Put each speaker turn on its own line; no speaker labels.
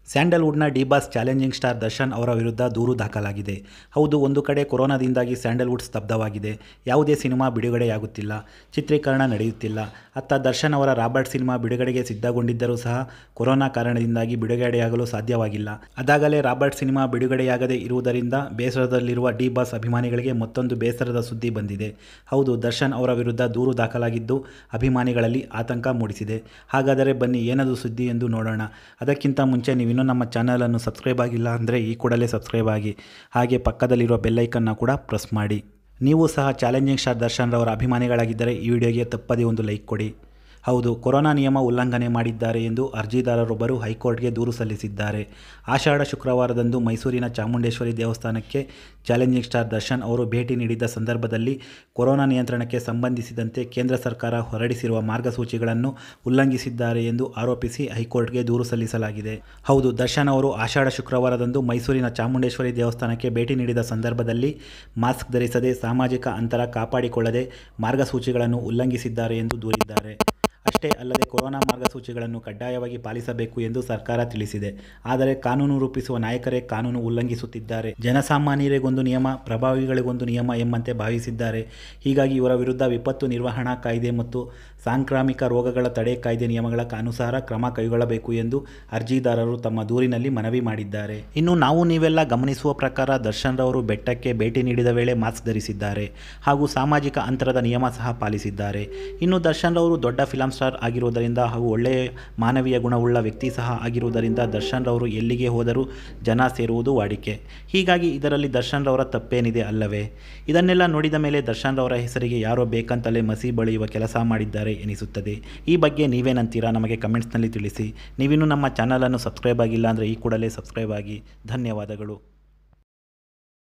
ಸ್ಯಾಂಡಲ್ವುಡ್ನ D boss challenging star Darshan ಅವರ ವಿರುದ್ಧ ದೂರು ದಾಖಲಾಗಿದೆ ಹೌದು ಒಂದು ಕಡೆ ಕೊರೋನಾದಿಂದಾಗಿ ಸ್ಯಾಂಡಲ್ವುಡ್ ಸ್ತಬ್ಧವಾಗಿದೆ ಯಾವುದೇ ಸಿನಿಮಾ ಬಿಡುಗಡೆಯಾಗುತ್ತಿಲ್ಲ ಚಿತ್ರೀಕರಣ ನಡೆಯುತ್ತಿಲ್ಲ ಅತ್ತ ದರ್ಶನ್ ಅವರ ರಾಬರ್ಟ್ ಸಿನಿಮಾ ಬಿಡುಗಡೆಗೆ ಸಿದ್ಧಗೊಂಡಿದ್ದರೂ ಸಹ ಕೊರೋನಾ ಕಾರಣದಿಂದಾಗಿ ಬಿಡುಗಡೆಯಾಗಲು ಸಾಧ್ಯವಾಗಿಲ್ಲ ಅದಾಗಲೇ ರಾಬರ್ಟ್ ಸಿನಿಮಾ ಬಿಡುಗಡೆಯಾಗದೇ ಇರುವುದರಿಂದ ಬೇಸರದಲ್ಲಿರುವ ಡಿ ಬಾಸ್ ಅಭಿಮಾನಿಗಳಿಗೆ ಮತ್ತೊಂದು ಬೇಸರದ ಸುದ್ದಿ ಬಂದಿದೆ ಹೌದು ದರ್ಶನ್ ಅವರ ವಿರುದ್ಧ ದೂರು ದಾಖಲಾಗಿದ್ದು ಅಭಿಮಾನಿಗಳಲ್ಲಿ ಆತಂಕ ಮೂಡಿಸಿದೆ ಹಾಗಾದರೆ ಬನ್ನಿ ಏನದು ಸುದ್ದಿ ಎಂದು ನೋಡೋಣ ಅದಕ್ಕಿಂತ ಮುಂಚೆ ನೀವು ಇನ್ನೂ ನಮ್ಮ ಚಾನಲನ್ನು ಸಬ್ಸ್ಕ್ರೈಬ್ ಆಗಿಲ್ಲ ಅಂದರೆ ಈ ಕೂಡಲೇ ಸಬ್ಸ್ಕ್ರೈಬ್ ಆಗಿ ಹಾಗೆ ಪಕ್ಕದಲ್ಲಿರುವ ಬೆಲ್ಲೈಕನ್ನ ಕೂಡ ಪ್ರೆಸ್ ಮಾಡಿ ನೀವು ಸಹ ಚಾಲೆಂಜಿಂಗ್ ಸ್ಟಾರ್ ದರ್ಶನ್ ರವರ ಅಭಿಮಾನಿಗಳಾಗಿದ್ದರೆ ಈ ವಿಡಿಯೋಗೆ ತಪ್ಪದೇ ಒಂದು ಲೈಕ್ ಕೊಡಿ ಹೌದು ಕೊರೋನಾ ನಿಯಮ ಉಲ್ಲಂಘನೆ ಮಾಡಿದ್ದಾರೆ ಎಂದು ಅರ್ಜಿದಾರರೊಬ್ಬರು ಹೈಕೋರ್ಟ್ಗೆ ದೂರು ಸಲ್ಲಿಸಿದ್ದಾರೆ ಆಷಾಢ ಶುಕ್ರವಾರದಂದು ಮೈಸೂರಿನ ಚಾಮುಂಡೇಶ್ವರಿ ದೇವಸ್ಥಾನಕ್ಕೆ ಚಾಲೆಂಜಿಂಗ್ ಸ್ಟಾರ್ ದರ್ಶನ್ ಅವರು ಭೇಟಿ ನೀಡಿದ್ದ ಸಂದರ್ಭದಲ್ಲಿ ಕೊರೋನಾ ನಿಯಂತ್ರಣಕ್ಕೆ ಸಂಬಂಧಿಸಿದಂತೆ ಕೇಂದ್ರ ಸರ್ಕಾರ ಹೊರಡಿಸಿರುವ ಮಾರ್ಗಸೂಚಿಗಳನ್ನು ಉಲ್ಲಂಘಿಸಿದ್ದಾರೆ ಎಂದು ಆರೋಪಿಸಿ ಹೈಕೋರ್ಟ್ಗೆ ದೂರು ಸಲ್ಲಿಸಲಾಗಿದೆ ಹೌದು ದರ್ಶನ್ ಅವರು ಆಷಾಢ ಶುಕ್ರವಾರದಂದು ಮೈಸೂರಿನ ಚಾಮುಂಡೇಶ್ವರಿ ದೇವಸ್ಥಾನಕ್ಕೆ ಭೇಟಿ ನೀಡಿದ ಸಂದರ್ಭದಲ್ಲಿ ಮಾಸ್ಕ್ ಧರಿಸದೆ ಸಾಮಾಜಿಕ ಅಂತರ ಕಾಪಾಡಿಕೊಳ್ಳದೆ ಮಾರ್ಗಸೂಚಿಗಳನ್ನು ಉಲ್ಲಂಘಿಸಿದ್ದಾರೆ ಎಂದು ದೂರಿದ್ದಾರೆ ಅಷ್ಟೇ ಅಲ್ಲದೆ ಕೊರೋನಾ ಮಾರ್ಗಸೂಚಿಗಳನ್ನು ಕಡ್ಡಾಯವಾಗಿ ಪಾಲಿಸಬೇಕು ಎಂದು ಸರ್ಕಾರ ತಿಳಿಸಿದೆ ಆದರೆ ಕಾನೂನು ರೂಪಿಸುವ ನಾಯಕರೇ ಕಾನೂನು ಉಲ್ಲಂಘಿಸುತ್ತಿದ್ದಾರೆ ಜನಸಾಮಾನ್ಯರಿಗೊಂದು ನಿಯಮ ಪ್ರಭಾವಿಗಳಿಗೊಂದು ನಿಯಮ ಎಂಬಂತೆ ಭಾವಿಸಿದ್ದಾರೆ ಹೀಗಾಗಿ ಇವರ ವಿರುದ್ಧ ವಿಪತ್ತು ನಿರ್ವಹಣಾ ಕಾಯ್ದೆ ಮತ್ತು ಸಾಂಕ್ರಾಮಿಕ ರೋಗಗಳ ತಡೆ ಕಾಯ್ದೆ ನಿಯಮಗಳ ಅನುಸಾರ ಕ್ರಮ ಕೈಗೊಳ್ಳಬೇಕು ಎಂದು ಅರ್ಜಿದಾರರು ತಮ್ಮ ದೂರಿನಲ್ಲಿ ಮನವಿ ಮಾಡಿದ್ದಾರೆ ಇನ್ನು ನಾವು ನೀವೆಲ್ಲ ಗಮನಿಸುವ ಪ್ರಕಾರ ದರ್ಶನ್ ರವರು ಬೆಟ್ಟಕ್ಕೆ ಭೇಟಿ ನೀಡಿದ ವೇಳೆ ಮಾಸ್ಕ್ ಧರಿಸಿದ್ದಾರೆ ಹಾಗೂ ಸಾಮಾಜಿಕ ಅಂತರದ ನಿಯಮ ಸಹ ಪಾಲಿಸಿದ್ದಾರೆ ಇನ್ನು ದರ್ಶನ್ ರವರು ದೊಡ್ಡ ಫಿಲಂ ಸ್ಟಾರ್ ಆಗಿರುವುದರಿಂದ ಹಾಗೂ ಒಳ್ಳೆಯ ಮಾನವೀಯ ಗುಣವುಳ್ಳ ವ್ಯಕ್ತಿ ಸಹ ಆಗಿರುವುದರಿಂದ ದರ್ಶನ್ ರವರು ಎಲ್ಲಿಗೆ ಹೋದರೂ ಜನ ಸೇರುವುದು ವಾಡಿಕೆ ಹೀಗಾಗಿ ಇದರಲ್ಲಿ ದರ್ಶನ್ ರವರ ತಪ್ಪೇನಿದೆ ಅಲ್ಲವೇ ಇದನ್ನೆಲ್ಲ ನೋಡಿದ ಮೇಲೆ ದರ್ಶನ್ ರವರ ಹೆಸರಿಗೆ ಯಾರೋ ಬೇಕಂತಲೇ ಮಸಿ ಬಳಿಯುವ ಕೆಲಸ ಮಾಡಿದ್ದಾರೆ ಎನಿಸುತ್ತದೆ ಈ ಬಗ್ಗೆ ನೀವೇನಂತೀರಾ ನಮಗೆ ಕಮೆಂಟ್ಸ್ನಲ್ಲಿ ತಿಳಿಸಿ ನೀವಿನ್ನೂ ನಮ್ಮ ಚಾನಲನ್ನು ಸಬ್ಸ್ಕ್ರೈಬ್ ಆಗಿಲ್ಲ ಅಂದರೆ ಈ ಕೂಡಲೇ ಸಬ್ಸ್ಕ್ರೈಬ್ ಆಗಿ ಧನ್ಯವಾದಗಳು